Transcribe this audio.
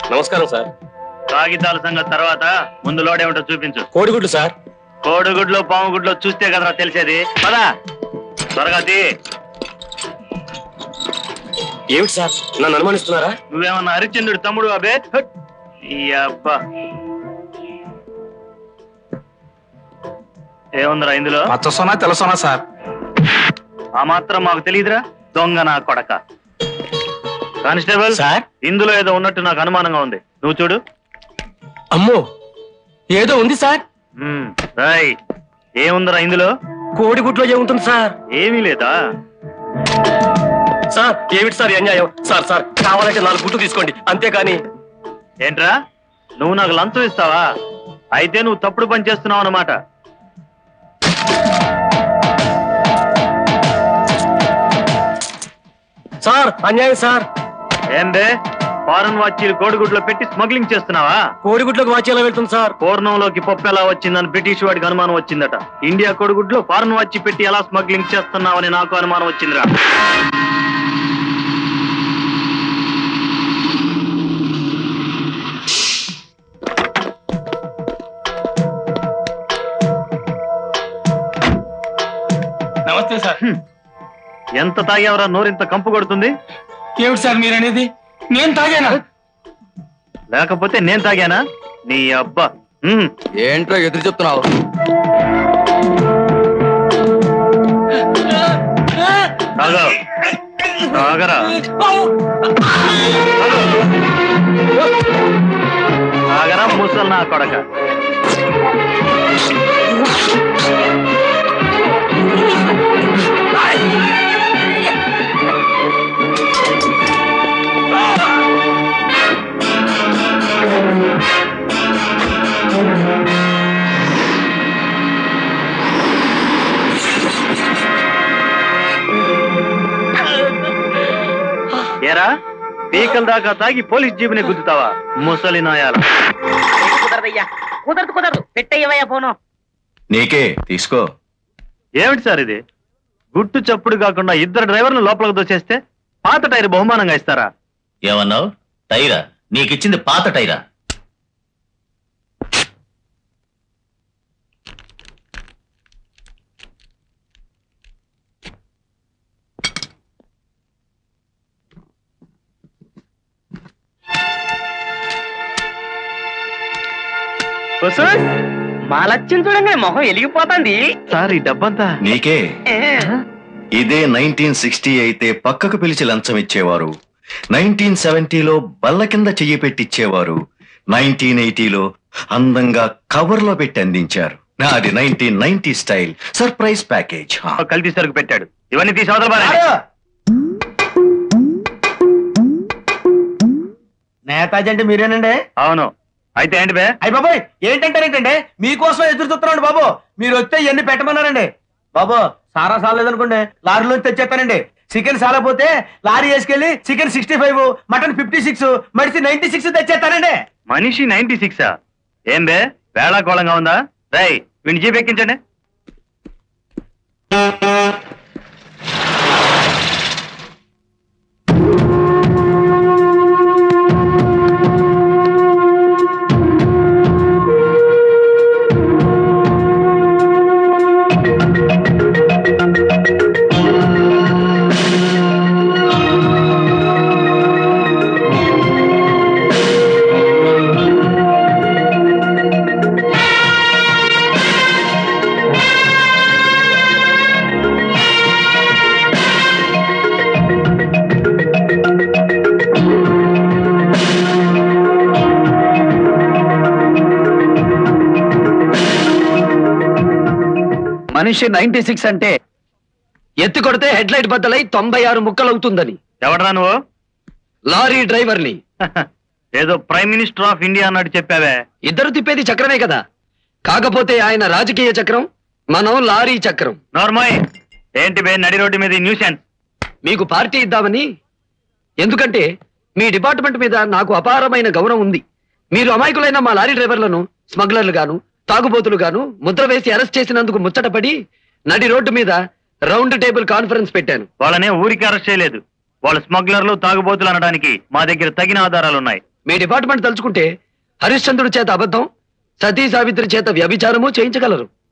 నమస్కారం సార్ కాగితాల సంగతి తర్వాత ముందు లోడేమిటో చూపించు కోడిగుడ్లు సార్ కోడిగుడ్లో పాము గుడ్లో చూస్తే కదరా తెలిసేది పదా త్వరగా తీ ఏమిటి సార్ నన్ను అనుమానిస్తున్నారా నువ్వేమన్నా హరిశ్చంద్రుడి తమ్ముడు అబే హట్. ఈ అబ్బా ఏముందిరా ఇందులో పచ్చసోనా తెలుసోనా సార్ ఆ మాత్రం మాకు తెలియదురా దొంగ నా కొడక కానిస్టేబుల్ సార్ ఇందులో ఏదో ఉన్నట్టు నాకు అనుమానంగా ఉంది నువ్వు చూడు అమ్మో ఏదో ఉంది సార్ మ్మ్. రాయ్ ఏముందిరా ఇందులో కోడిగుడ్లో ఏముంటుంది సార్ ఏమీ లేదా సార్ ఏమిటి సార్ ఈ అన్యాయం సార్ సార్ కావాలంటే నాలుగు గుడ్లు తీసుకోండి అంతేకాని ఏంట్రా నువ్వు నాకు లంచం ఇస్తావా అయితే నువ్వు తప్పుడు పని చేస్తున్నావు అన్నమాట సార్ అన్యాయం సార్ ఏం బే ఫారెన్ వాచీలు కోడిగుడ్లో పెట్టి స్మగ్లింగ్ చేస్తున్నావా కోడిగుడ్లోకి వాచి ఎలా వెళ్తుంది సార్ పూర్ణంలోకి పప్పు ఎలా వచ్చిందని బ్రిటిష్ వాడికి అనుమానం వచ్చిందట ఇండియా కోడిగుడ్లో ఫారెన్ వాచి పెట్టి ఎలా స్మగ్లింగ్ చేస్తున్నావని నాకు అనుమానం వచ్చిందిరా నమస్తే సార్ ఎంత తాగేవరా నోరింత కంపు కొడుతుంది ఏమిటి సార్ మీరనేది నేను తాగానా లేకపోతే నేను తాగానా నీ అబ్బా మ్మ్. ఏంట్రా ఎదురు చెప్తున్నావు తాగు తాగరా తాగరా ముసల్ నా కొడక ఏరా పీకల దాకా తాగి పోలీస్ జీబుని గుద్దుతావా ముసలి నాయాల కుదరదయ్యా కుదరదు కుదరదు పెట్టయ్యవయ్యా ఫోను నీకే తీసుకో ఏమిటి సార్ ఇది గుట్టు చప్పుడు కాకుండా ఇద్దరు డ్రైవర్లు లోపలికి దోచేస్తే పాత టైర్ బహుమానంగా ఇస్తారా ఏమన్నావు టైరా నీకిచ్చింది పాత టైరా మా లక్ష్యం చూడంగానే మొహం వెలిగిపోతుంది సార్ ఈ డబ్బంతా నీకే ఇదే నైన్టీన్ సిక్స్టీ అయితే పక్కకు పిలిచి లంచం ఇచ్చేవారు నైన్టీన్ సెవెంటీలో బల్ల కింద చెయ్యి పెట్టిచ్చేవారు నైన్టీన్ ఎయిటీలో అందంగా కవర్లో పెట్టి అందించారు నాది nineteen ninety style surprise package హా. కల్తీ సరుకు పెట్టాడు ఇవన్నీ తీసి అవతల పారేయ్. నేతాజీ అంటే మీరేనండి అవును అయితే ఏంటి బే అయ్య బాబాయ్ ఏంటంటారేంటండి మీకోసం ఎదురు చూస్తున్నాండి బాబు మీరు వస్తే ఇవన్నీ పెట్టమన్నారండి బాబు సారా సాలేదనుకోండి లారీలో తెచ్చేస్తానండి చికెన్ సాలపోతే లారీ వేసుకెళ్లి chicken sixty five mutton fifty six మడిసి నైన్టీ సిక్స్ తెచ్చేస్తానండి మనిషి నైన్టీ సిక్సా ఏం బే వేళాకోళంగా ఉందా రై వీడిని జీప్ ఎక్కించండి మనిషి నైన్టీ సిక్స్ అంటే ఎత్తి కొడితే హెడ్ లైట్ బద్దలై తొంభై ఆరు ముక్కలవుతుందని ఎవడరా నువ్వు లారీ డ్రైవర్ని ఏదో ప్రైమ్ మినిస్టర్ ఆఫ్ ఇండియా అన్నట్టు చెప్పావే ఇద్దరు తిప్పేది చక్రమే కదా కాకపోతే ఆయన రాజకీయ చక్రం మనం లారీ చక్రం నోర్మోయ్ ఏంటి బే నడి రోడ్డు మీద న్యూసెన్స్ మీకు పార్టీ ఇద్దామని ఎందుకంటే మీ డిపార్ట్మెంట్ మీద నాకు అపారమైన గౌరవం ఉంది మీరు అమాయకులైన మా లారీ డ్రైవర్లను స్మగ్లర్లు గాను తాగుబోతులు గాను ముద్ర వేసి అరెస్ట్ చేసినందుకు ముచ్చటపడి నడి రోడ్డు మీద రౌండ్ టేబుల్ కాన్ఫరెన్స్ పెట్టాను వాళ్ళనే ఊరికి అరెస్ట్ చేయలేదు వాళ్ళ స్మగ్లర్లు తాగుబోతులు అనడానికి మా దగ్గర తగిన ఆధారాలు ఉన్నాయి మీ డిపార్ట్మెంట్ తలుచుకుంటే హరిశ్చంద్రుడి చేత అబద్ధం సతీ సావిత్రి చేత వ్యభిచారము చేయించగలరు